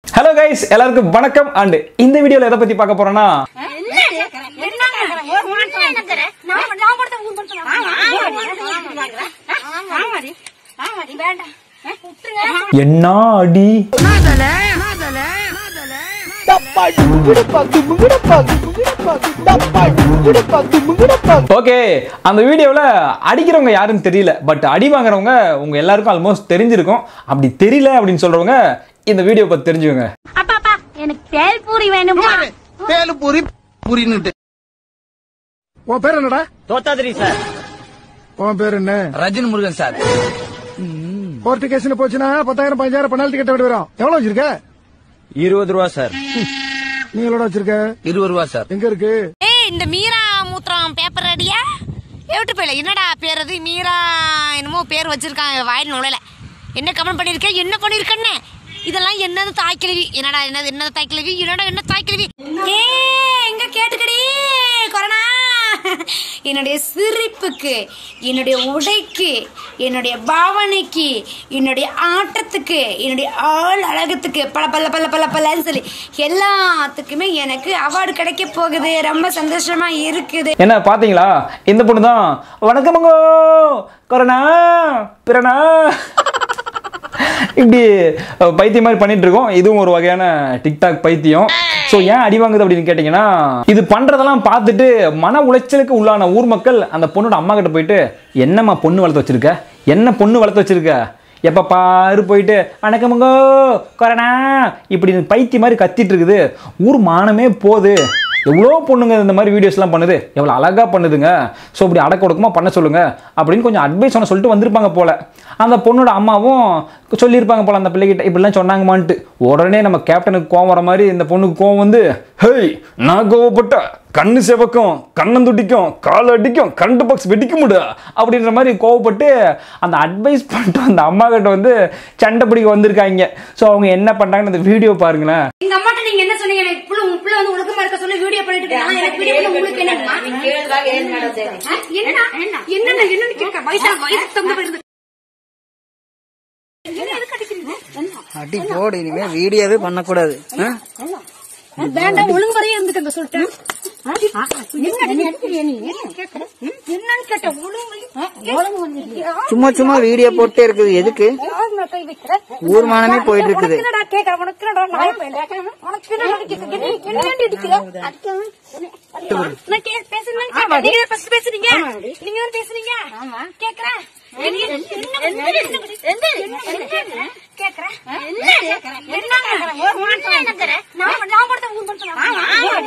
Hello guys எல்லாருக்கும் வணக்கம் and இந்த வீடியோல எதை பத்தி பார்க்க போறோம்னா என்ன அடி ஓகே அந்த வீடியோவில் அடிக்கிறவங்க யாருன்னு தெரியல பட் அடி வாங்குறவங்க உங்க எல்லாருக்கும் ஆல்மோஸ்ட் தெரிஞ்சிருக்கும் அப்படி தெரியல அப்படின்னு சொல்றவங்க இந்த வீடியோ பத்தி தெரிஞ்சுக்கோங்க அப்பாப்பா எனக்கு பேல்பூரி வேணுமா பேலு பூரி பூரின்னுட்டு உன் பேர் என்னடா தோத்தாதிரி சார் உன் பேர் என்ன ரஜினி முருகன் சார் கோர்ட்டு கேஸ்னு போச்சுன்னா பத்தாயிரம் பதினஞ்சாயிரம் பெனால்ட்டி கட்ட வேண்டி வரும் எவ்வளவு வச்சிருக்க இருபது ரூபா சார் நீ எவ்வளவு வச்சிருக்க இருபது ரூபா சார் எங்க இருக்கு ஏய் இந்த மீரா மூத்திரம் பேப்பர் ரெடியா எவிட்டு போயில என்னடா பேர் அது மீரா என்னமோ பேர் வச்சிருக்காங்க வாயில் நுழையில என்ன கமெண்ட் பண்ணிருக்க என்ன பண்ணிருக்கன்னு இதெல்லாம் என்னது தாய்க்கிழவி என்னடா என்னது என்னது தாய்க்கிழவி என்னடா என்ன தாய்க்கிழவி ஏ எங்க கேட்டுக்கடி கொரோனா என்னுடைய சிரிப்புக்கு என்னுடைய உடைக்கு என்னுடைய பாவனைக்கு என்னுடைய ஆட்டத்துக்கு என்னுடைய ஆள் அழகத்துக்கு பல பல பல பல பலன்னு சொல்லி எல்லாத்துக்குமே எனக்கு அவார்டு கிடைக்க போகுது ரொம்ப சந்தோஷமா இருக்குது என்ன பாத்தீங்களா இந்த பொண்ணு தான் வணக்கமங்கோ கொரோனா பிறனா இப்படி அஹ், பைத்தியம் மாதிரி பண்ணிட்டு இருக்கோம் இதுவும் ஒரு வகையான டிக்டாக் பைத்தியம் ஸோ ஏன் அடி வாங்குது அப்படின்னு கேட்டிங்கன்னா இது பண்றதெல்லாம் பார்த்துட்டு மன உளைச்சலுக்கு உள்ளான ஊர் மக்கள் அந்த பொண்ணோட அம்மா கிட்ட போயிட்டு என்னம்மா பொண்ணு வளர்த்து வச்சிருக்க என்ன பொண்ணு வளர்த்து வச்சிருக்க எப்ப பாரு போயிட்டு வணக்கமுங்கோ கொரோனா இப்படி பைத்தியம் மாதிரி கத்திட்டு இருக்குது ஊர் மானமே போகுது எவ்வளோ பொண்ணுங்க இந்த மாதிரி வீடியோஸ்லாம் பண்ணுது எவ்வளோ அழகாக பண்ணுதுங்க ஸோ இப்படி அடக்க ஒடுக்கமாக பண்ண சொல்லுங்க அப்படின்னு கொஞ்சம் அட்வைஸ் ஒன்று சொல்லிட்டு வந்திருப்பாங்க போல அந்த பொண்ணோட அம்மாவும் சொல்லியிருப்பாங்க போல அந்த பிள்ளைகிட்ட இப்படிலாம் சொன்னாங்கம்மான்ட்டு உடனே நம்ம கேப்டனுக்கு கோவம் வர மாதிரி இந்த பொண்ணுக்கு கோவம் வந்து ஹேய் நான் கோவப்பட்ட கண்ணு செவக்கும் கண்ணம் துடிக்கும் கால் அடிக்கும் கண்டு பாக்ஸ் வெடிக்க முடியா அப்படின்ற மாதிரி கோவப்பட்டு அந்த அட்வைஸ் பண்ணிட்டு அந்த அம்மா கிட்ட வந்து சண்டை பிடிக்க வந்திருக்காங்க ஸோ அவங்க என்ன பண்ணுறாங்கன்னு அந்த வீடியோ பாருங்களேன் எங்க அம்மாட்ட நீங்க என்ன சொன்னீங்க எனக்கு புள்ள உன் புள்ள வந்து ஒழுக்கமா இருக்க சொல்லி வீடியோ பண்ணிட்டு இருக்கேன் எனக்கு வீடியோ பண்ண உங்களுக்கு என்னம்மா ஆ? என்ன என்ன என்ன என்னன்னு கேட்க வயசா வயசு தந்து போயிருது அடி போடு இனிமே வீடியோவே பண்ணக்கூடாது ஆ? வேண்டாம் ஒழுங்கு வரையே இருந்துக்கங்க சொல்லிட்டேன் என்னன்னு கேட்ட ஒழுங்கு சும்மா சும்மா வீடியோ போட்டே இருக்குது எதுக்கு கை வைக்கிறேன் ஊர் மானமே போயிட்டு இருக்குது என்னடா கேக்குற உனக்கு என்னடா நாய் பையல உனக்கு என்னடா அடிக்குது? என்ன என்னடி அடிக்கிற? நான் கே- பேசுறேன்னு கேட்டேன். நீங்க தான் first பேசுறீங்க. நீங்க தான் பேசுறீங்க. கேக்குறேன். என்ன- என்ன- என்ன- என்ன- கேக்குறேன். என்ன கேக்குறேன்? என்ன கேக்குறேன்? ஒரு மாசம் என்ன கேக்குறேன்? நான் நான் மட்டும் ஊர் மட்டும் நான்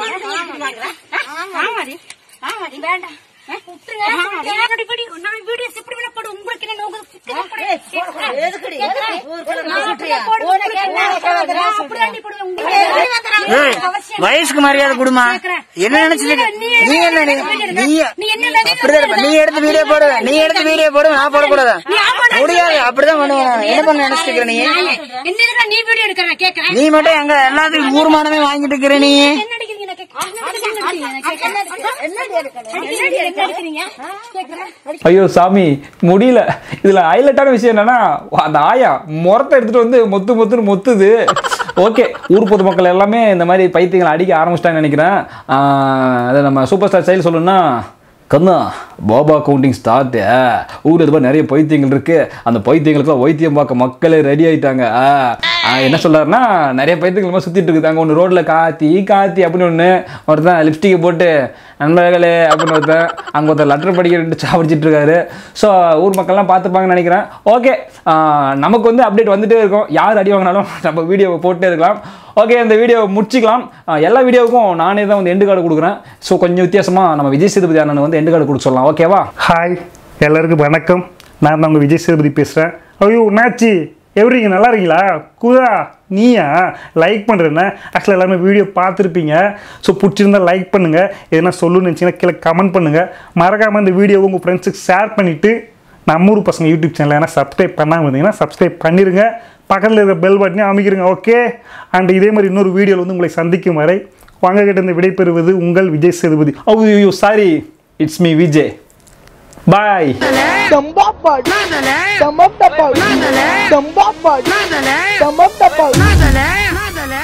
ஆமாடி ஆமாடி வேண்டாம் விட்டுருங்க. என்னடி படி? நான் வீடியோஸ் எப்படி வேணா போடு. உங்களுக்கு என்ன நோக்கம்? சிக்கனா போடு. கேக்குறேன். கேக்குறேன். நான் அப்படியே போடு. உங்களுக்கு என்ன? நான் அப்படிதாண்டி போடுவேன். உங்களுக்கு ஏய், அவசியம் வயசுக்கு மரியாதை கொடுமா கேக்குறேன். என்ன நினைச்சிட்டு இருக்க? நீ நீ என்ன நீ நீ நீ என்ன வேலையை அப்படிதான் இருப்ப. நீ எடுத்து வீடியோ போடு நீ எடுத்து வீடியோ போடு நான் போடக்கூடாதா முடியாது அப்படிதான் பண்ணுவேன் நான். என்ன பண்ண நினைச்சிட்டு இருக்கிற நீ என்ன இருக்கா நீ வீடியோ எடுக்கிற கேக்குறேன் நீ மட்டும் எங்க எல்லாத்துக்கும் ஊர் மானமே வாங்கிட்டு இருக்கிற நீ என்ன அடிக்கிறீங்க நான் கேக்குறேன். என்ன அடிக்கிறீங்க நான் கேக்குறேன். என்ன அடிக்கிறீங்க கேக்குறேன் ஐயோ சாமி முடியல இதுல ஹைலைட்டான விஷயம் என்னன்னா அந்த ஆயா முறத்தை எடுத்துட்டு வந்து மொத்து மொத்துன்னு மொத்துது ஓகே ஊர் பொதுமக்கள் எல்லாமே இந்த மாதிரி பைத்தியங்களை அடிக்க ஆரம்பிச்சிட்டாங்கன்னு நினைக்கிறேன் ஆஹ் அதை நம்ம சூப்பர் ஸ்டார் ஸ்டைல் சொல்லணும்னா கண்ணா பாபா கவுண்டிங் ஸ்டார்ட் ஊர் இது மாதிரி நிறைய பைத்தியங்கள் இருக்கு அந்த பைத்தியங்களுக்குலாம் வைத்தியம் பார்க்க மக்களே ரெடி ஆயிட்டாங்க ஆஹ், ஆஹ், என்ன சொல்றாருன்னா நிறைய பைத்தியங்கள் மாதிரி சுத்திட்டு இருக்குது அங்கே ஒன்று ரோட்ல காத்தி காத்தி அப்படின்னு ஒன்று ஒருத்தன் லிப்ஸ்டிக்கை போட்டு நண்பர்களே அப்படின்னு ஒருத்தன் அங்கே ஒருத்தர் லெட்டர் படிக்க ரெண்டு சாப்பிடிச்சிட்டு இருக்காரு ஸோ ஊர் மக்கள்லாம் பார்த்துப்பாங்கன்னு நினைக்கிறேன் ஓகே நமக்கு வந்து அப்டேட் வந்துட்டே இருக்கும் யார் அடி வாங்கினாலும் நம்ம வீடியோவை போட்டே இருக்கலாம் ஓகே இந்த வீடியோவை முடிச்சிக்கலாம் ஆஹ் எல்லா வீடியோவுக்கும் நானே தான் வந்து எண்டு கார்டு கொடுக்குறேன் ஸோ கொஞ்சம் வித்தியாசமாக நம்ம விஜய் சேதுபதி அண்ணன் வந்து எண்டு கார்டு கொடுக்க சொல்லலாம் ஓகேவா ஹாய் எல்லாருக்கும் வணக்கம் நான் தான் உங்கள் விஜய் சேதுபதி பேசுகிறேன் ஐயோ நாச்சி எப்படிங்க நல்லா இருக்கீங்களா குதா நீயா லைக் பண்ணுறேன்னா ஆக்சுவலாக எல்லாருமே வீடியோ பார்த்துருப்பீங்க ஸோ பிடிச்சிருந்தா லைக் பண்ணுங்கள் எதனா சொல்லணும்னு நினச்சிங்கன்னா கீழே கமெண்ட் பண்ணுங்கள் மறக்காமல் இந்த வீடியோவை உங்கள் ஃப்ரெண்ட்ஸுக்கு ஷேர் பண்ணிவிட்டு நம்ம ஊர் பசங்க யூடியூப் சேனல் ஏன்னா சப்ஸ்கிரைப் பண்ணாமல் இருந்தீங்கன்னா சப்ஸ்கிரைப் பண்ணிடுங்க பக்கத்தில் இருக்கிற பெல் பட்டனையும் அமைக்கிறங்க ஓகே அண்ட் இதே மாதிரி இன்னொரு வீடியோவில் வந்து உங்களை சந்திக்கும் வரை வாங்க கிட்ட இந்த விடைபெறுவது உங்கள் விஜய் சேதுபதி ஐயோ sorry it's me Vijay bye Dambapad. Dambapad. Dambapad. Dambapad.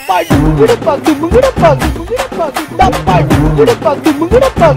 டப்பா டுமுகுடப்பா டுமுகுடப்பா டுமுகுடப்பா டப்பா டுமுகுடப்பா டுமுகுடப்பா